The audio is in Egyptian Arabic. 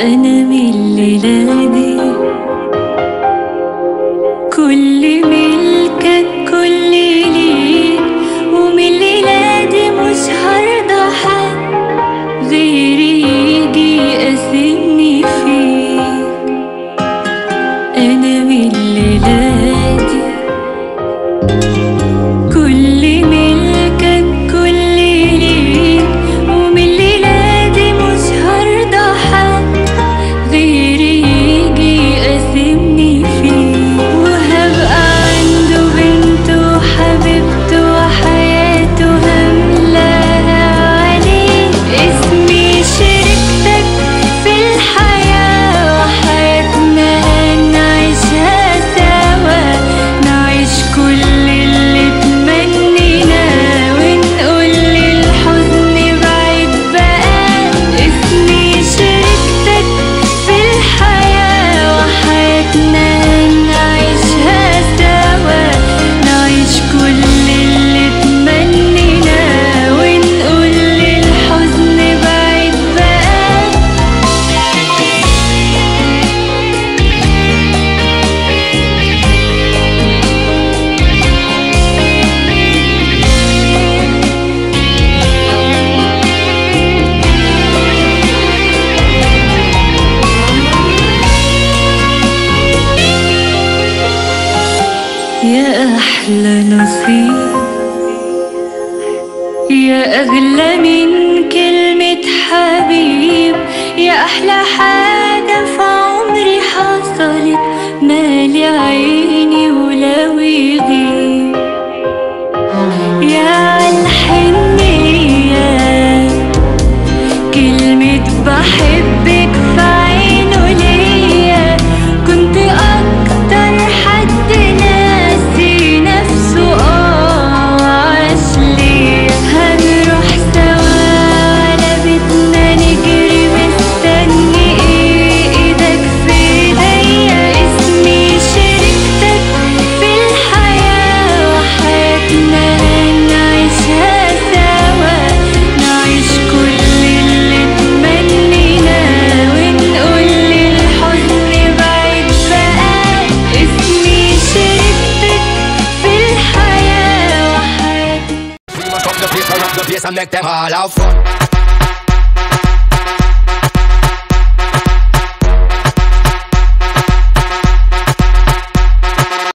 أنا من الليلة دي كل ملكك كل ليك ومن الليلة دي مش هرضى حد غيري يجي يقاسمني فيك أنا من الليلة دي كل ملكك كل ليك ومن الليلة دي مش هرضى حد غيري يجي يقاسمني فيه وهبقى عنده بنته وحبيبته وحياته هملاها عليه اسمي شريكتك في الحياة وحياتنا نعيشها سوا نعيش كل اللي تمنيناه ونقول للحزن بعيد بقى اسمي شريكتك في الحياة وحياتنا نعيشها سوا نعيش كل اللي تمنيناه ونقول للحزن بعيد بقى يا أحلى نصيب يا أغلى من كلمة حبيب يا أحلى حاجة في عمري حصلت مالي عيني ولو يغيب يا عالحنية كلمة بحبك في عينه ليا كنت أكتر حد ناسي نفسه اه عاش ليا هنروح سوا على بيتنا نجري مستني ايه ايدك في ايديا اسمي شريكتك في الحياة وحياتنا نعيشها سوا نعيش كل اللي تمنيناه ونقول للحزن بعيد بقى اسمي شريكتك في الحياة وحياتنا We must up the place, turn up the place and make them all have fun.